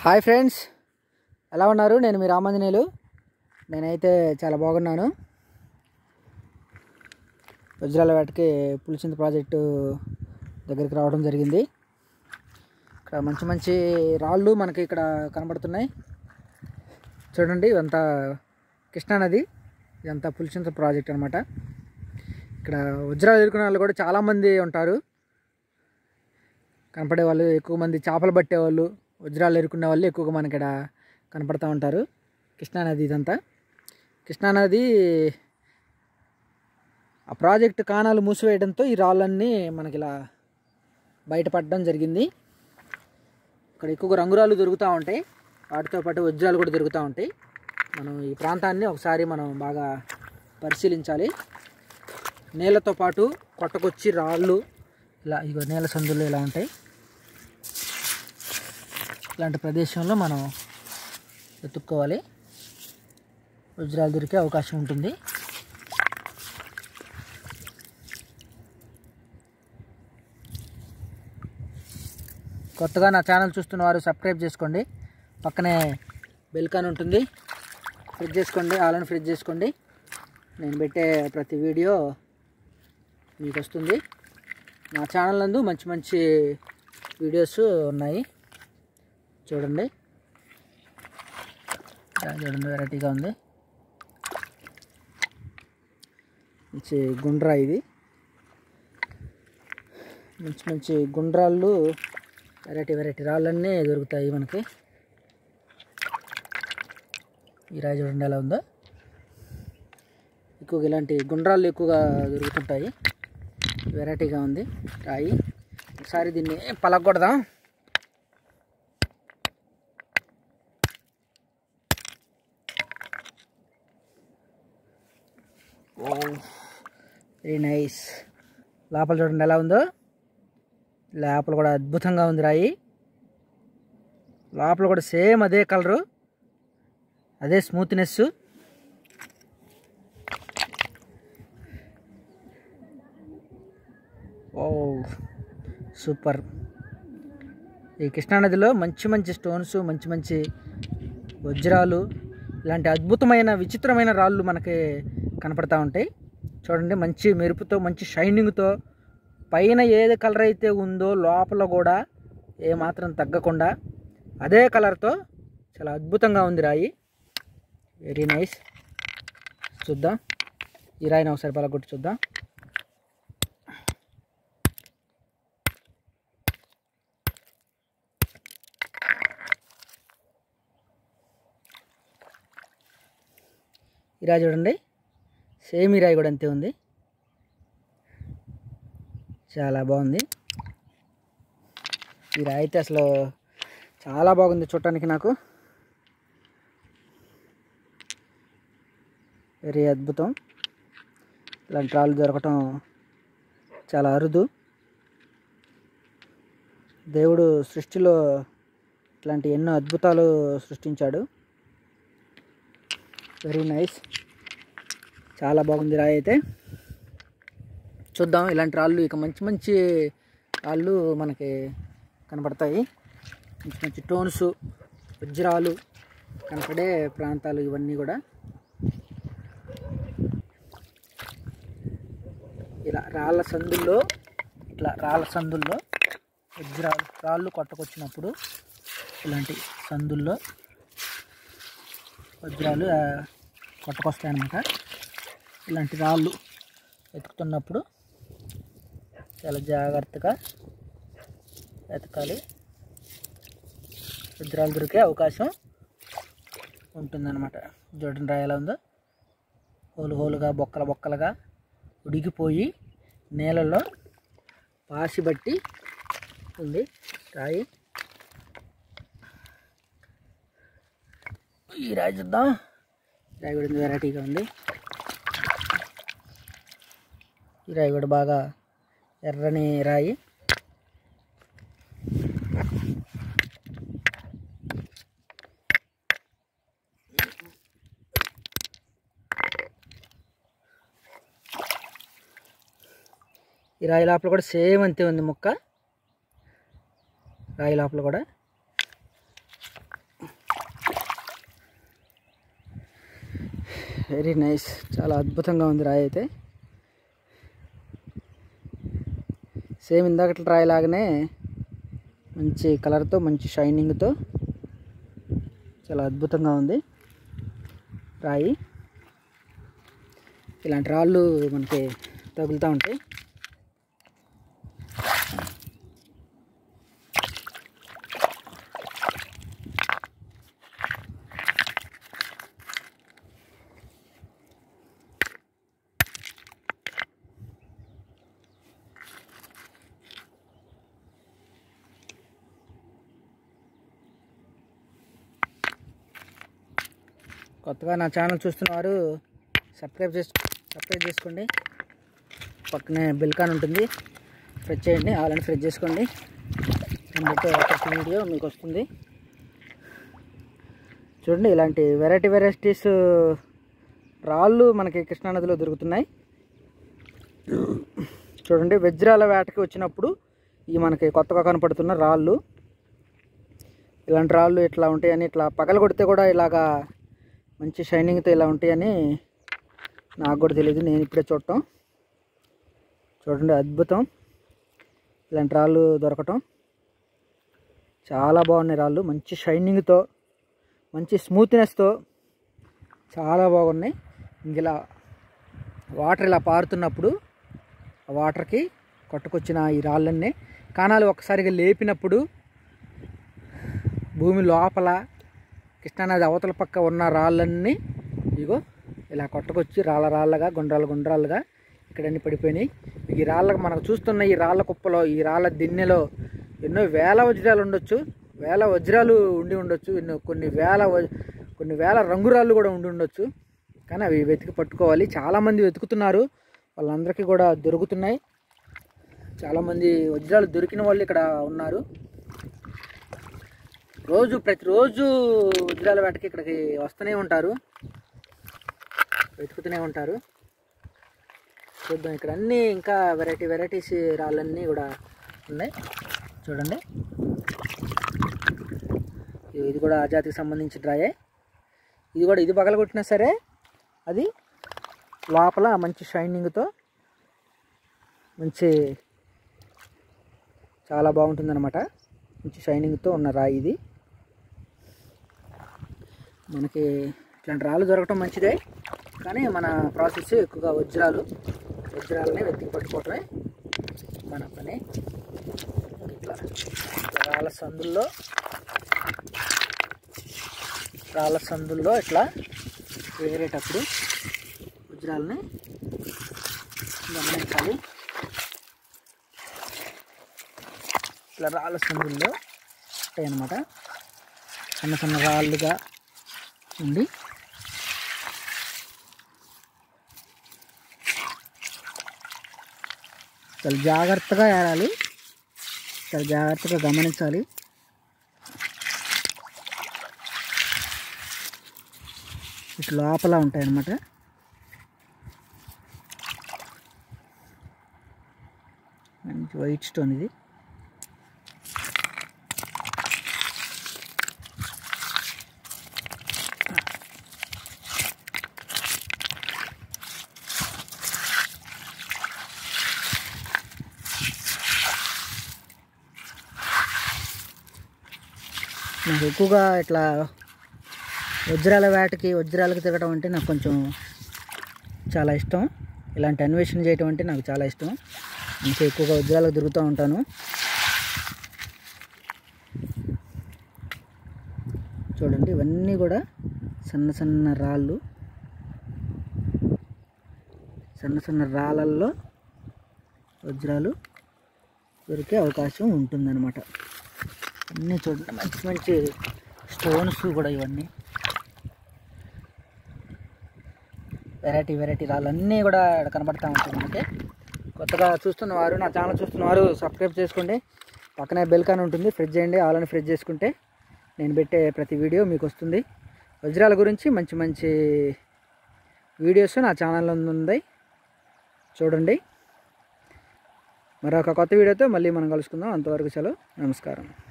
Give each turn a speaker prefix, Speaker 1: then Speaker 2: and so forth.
Speaker 1: hi friends ఎలా ఉన్నారు నేను మీ రామాంజనేయులు నేనైతే చాలా బాగున్నాను వజ్రాల వేటకి పులిచింత ప్రాజెక్టు దగ్గరికి రావడం జరిగింది ఇక్కడ మంచి మంచి రాళ్ళు మనకి ఇక్కడ కనబడుతున్నాయి చూడండి ఇదంతా కృష్ణానది ఇదంతా పులిచింత ప్రాజెక్ట్ అనమాట ఇక్కడ వజ్రాలు ఎదుర్కొనే వాళ్ళు కూడా చాలామంది ఉంటారు కనపడే వాళ్ళు ఎక్కువ మంది చేపలు పట్టేవాళ్ళు వజ్రాలు ఎరుకునే వాళ్ళు ఎక్కువగా మనకి ఇక్కడ కనపడతా ఉంటారు కృష్ణానది ఇదంతా కృష్ణానది ఆ ప్రాజెక్టు కాణాలు మూసివేయడంతో ఈ రాళ్ళన్నీ మనకి ఇలా బయటపడడం జరిగింది ఇక్కడ ఎక్కువగా రంగురాలు దొరుకుతూ ఉంటాయి వాటితో పాటు వజ్రాలు కూడా దొరుకుతూ ఉంటాయి మనం ఈ ప్రాంతాన్ని ఒకసారి మనం బాగా పరిశీలించాలి నేలతో పాటు కొట్టకొచ్చి రాళ్ళు ఇలా ఇగో నేల సందులు ఇలా ఉంటాయి ఇలాంటి ప్రదేశంలో మనం వెతుక్కోవాలి వజ్రాలు దొరికే అవకాశం ఉంటుంది కొత్తగా నా ఛానల్ చూస్తున్న వారు సబ్స్క్రైబ్ చేసుకోండి పక్కనే బెల్ కాన్ ఉంటుంది ఫ్రిడ్జ్ చేసుకోండి ఆలని ఫ్రిడ్జ్ చేసుకోండి నేను పెట్టే ప్రతి వీడియో మీకు వస్తుంది నా ఛానల్ నందు మంచి మంచి వీడియోస్ ఉన్నాయి చూడండి ఇలా చూడండి వెరైటీగా ఉంది మంచి గుండ్రా ఇది మంచి మంచి గుండ్రాళ్ళు వెరైటీ వెరైటీ రాళ్ళన్నీ దొరుకుతాయి మనకి ఈ రాయి చూడండి ఎలా ఉందో ఎక్కువగా ఇలాంటి గుండ్రాళ్ళు ఎక్కువగా దొరుకుతుంటాయి వెరైటీగా ఉంది రాయి ఒకసారి దీన్ని పలగొడదాం వెరీ నైస్ లోపల చూడండి ఎలా ఉందో లోపల కూడా అద్భుతంగా ఉంది రాయి లోపల కూడా సేమ్ అదే కలరు అదే స్మూత్నెస్ ఓ సూపర్ ఈ కృష్ణానదిలో మంచి మంచి స్టోన్స్ మంచి మంచి వజ్రాలు ఇలాంటి అద్భుతమైన విచిత్రమైన రాళ్ళు మనకి కనపడతా ఉంటాయి చూడండి మంచి మెరుపుతో మంచి షైనింగ్తో పైన ఏది కలర్ అయితే ఉందో లోపల కూడా ఏమాత్రం తగ్గకుండా అదే కలర్తో చాలా అద్భుతంగా ఉంది రాయి వెరీ నైస్ చూద్దాం ఈ రాయిని ఒకసారి పలగొట్టి చూద్దాం ఈ రాయి చూడండి సేమ్ ఈ రాయి కూడా అంతే ఉంది చాలా బాగుంది ఈ రాయి అయితే అసలు చాలా బాగుంది చూడటానికి నాకు వెరీ అద్భుతం ఇలాంటి రాళ్ళు దొరకటం చాలా అరుదు దేవుడు సృష్టిలో ఇట్లాంటి ఎన్నో అద్భుతాలు సృష్టించాడు వెరీ నైస్ చాలా బాగుంది రాయి అయితే చూద్దాం ఇలాంటి రాళ్ళు ఇక మంచి మంచి రాళ్ళు మనకి కనపడతాయి మంచి మంచి టోన్స్ వజ్రాలు కనపడే ప్రాంతాలు ఇవన్నీ కూడా ఇలా రాళ్ళ సందుల్లో ఇట్లా రాళ్ళ సందుల్లో వజ్రాలు రాళ్ళు కొట్టకొచ్చినప్పుడు ఇలాంటి సందుల్లో వజ్రాలు ఆ, కొట్టకొస్తాయి అన్నమాట ఇలాంటి రాళ్ళు వెతుకుతున్నప్పుడు చాలా జాగ్రత్తగా వెతకాలి వజ్రాలు దొరికే అవకాశం ఉంటుందన్నమాట చూడండి రాయి ఎలా ఉందో హోలు హోలుగా బొక్కల బొక్కలుగా ఉడికిపోయి నేలలో పాసి బట్టి ఉంది రాయి ఈ రాయి చూద్దాం రాయి కూడా వెరైటీగా ఉంది ఈ రాయి కూడా బాగా ఎర్రని రాయి ఈ రాయి లోపల కూడా సేమ్ అంతే ఉంది ముక్క రాయి లోపల కూడా వెరీ నైస్ చాలా అద్భుతంగా ఉంది రాయి అయితే సేమ్ ఇందాకట్ల రాయి లాగానే మంచి కలర్తో మంచి షైనింగ్తో చాలా అద్భుతంగా ఉంది రాయి ఇలాంటి రాళ్ళు మనకి తగులుతూ ఉంటాయి కొత్తగా నా ఛానల్ చూస్తున్నవారు సబ్స్క్రైబ్ చేసు సబ్స్క్రైబ్ చేసుకోండి పక్కనే బెల్ కాన్ ఉంటుంది ప్రెస్ చేయండి ఆల్రెడీ ప్రెస్ చేసుకోండి నేను పెట్టే ప్రతి వీడియో మీకు వస్తుంది చూడండి ఇలాంటి వెరైటీ వెరైటీస్ రాళ్ళు మనకి కృష్ణానదిలో దొరుకుతున్నాయి చూడండి వజ్రాల వేటకి వచ్చినప్పుడు ఈ మనకి కొత్తగా కనపడుతున్న రాళ్ళు ఇలాంటి రాళ్ళు ఇట్లా ఉంటాయని ఇట్లా పగల కొడితే కూడా ఇలాగా మంచి షైనింగ్తో ఇలా ఉంటాయని నాకు కూడా తెలియదు నేను ఇప్పుడే చూడటం చూడండి అద్భుతం ఇలాంటి రాళ్ళు దొరకటం చాలా బాగున్నాయి రాళ్ళు మంచి షైనింగ్తో మంచి స్మూత్నెస్తో చాలా బాగున్నాయి ఇంక ఇలా వాటర్ ఇలా పారుతున్నప్పుడు ఆ వాటర్కి కొట్టుకొచ్చిన ఈ రాళ్ళన్నీ కాణాలు ఒక్కసారిగా లేపినప్పుడు భూమి లోపల కృష్ణానది అవతల పక్క ఉన్న రాళ్ళన్నీ ఇగో ఇలా కొట్టుకొచ్చి రాళ్ళ రాళ్ళగా గుండ్రాలు గుండ్రాలుగా ఇక్కడన్నీ పడిపోయినాయి ఈ రాళ్ళకు మనకు చూస్తున్న ఈ రాళ్ళ కుప్పలో ఈ రాళ్ళ దిన్నెలో ఎన్నో వేల వజ్రాలు ఉండొచ్చు వేల వజ్రాలు ఉండి ఉండొచ్చు ఎన్నో కొన్ని వేల వ- కొన్ని వేల రంగురాళ్ళు కూడా ఉండి ఉండొచ్చు కానీ అవి వెతికి పట్టుకోవాలి చాలామంది వెతుకుతున్నారు వాళ్ళందరికీ కూడా దొరుకుతున్నాయి చాలామంది వజ్రాలు దొరికిన వాళ్ళు ఇక్కడ ఉన్నారు రోజు ప్రతిరోజు వజ్రాల వేటకి ఇక్కడికి వస్తూనే ఉంటారు వెతుకుతూనే ఉంటారు చూద్దాం ఇక్కడ అన్నీ ఇంకా వెరైటీ వెరైటీస్ రాళ్ళన్నీ కూడా ఉన్నాయి చూడండి ఇది- ఇది కూడా ఆ జాతికి సంబంధించిన రాయే ఇది కూడా ఇది పగలగొట్టినా సరే అది లోపల మంచి షైనింగ్తో మంచి చాలా బాగుంటుందన్నమాట మంచి షైనింగ్తో ఉన్న రాయి ఇది మనకి ఇట్లాంటి రాళ్ళు దొరకటం మంచిదే కానీ మన ప్రాసెస్ ఎక్కువగా వజ్రాలు వజ్రాలనే వెతికి పట్టుకోవటమే మన పని ఇట్లా ఇట్లా రాళ్ళ సందుల్లో రాళ్ళ సందుల్లో ఇట్లా వేరేటప్పుడు వజ్రాలని గమనించాలి ఇట్లా రాళ్ళ సందుల్లో ఉంటాయి అన్నమాట చిన్న చిన్న రాళ్ళుగా ఉండి చాలా జాగ్రత్తగా ఏరాలి చాలా జాగ్రత్తగా గమనించాలి ఇటు లోపల ఉంటాయి అన్నమాట మంచి వైట్ స్టోన్ ఇది నాకు ఎక్కువగా ఇట్లా వజ్రాల వేటకి వజ్రాలకు తిరగడం అంటే నాకు కొంచెం చాలా ఇష్టం ఇలాంటి అన్వేషణ చేయటం అంటే నాకు చాలా ఇష్టం అందుకే ఎక్కువగా వజ్రాలకు తిరుగుతూ ఉంటాను చూడండి ఇవన్నీ కూడా సన్న సన్న రాళ్ళు సన్న సన్న రాళ్ళల్లో వజ్రాలు దొరికే అవకాశం ఉంటుందన్నమాట అన్నీ చూడండి మంచి మంచి స్టోన్స్ కూడా ఇవన్నీ వెరైటీ వెరైటీ రాళ్ళన్నీ కూడా ఇక్కడ కనబడతా ఉంటాయి మనకి కొత్తగా చూస్తున్నవారు నా ఛానల్ చూస్తున్నవారు సబ్స్క్రైబ్ చేసుకోండి పక్కనే బెల్ కాన్ ఉంటుంది ఫ్రెడ్ చేయండి ఆల్రెడీ ఫ్రెడ్ చేసుకుంటే నేను పెట్టే ప్రతి వీడియో మీకు వస్తుంది వజ్రాల గురించి మంచి మంచి వీడియోస్ నా ఛానల్లో ఉంది చూడండి మరొక కొత్త వీడియోతో మళ్ళీ మనం కలుసుకుందాం అంతవరకు సెలవు నమస్కారం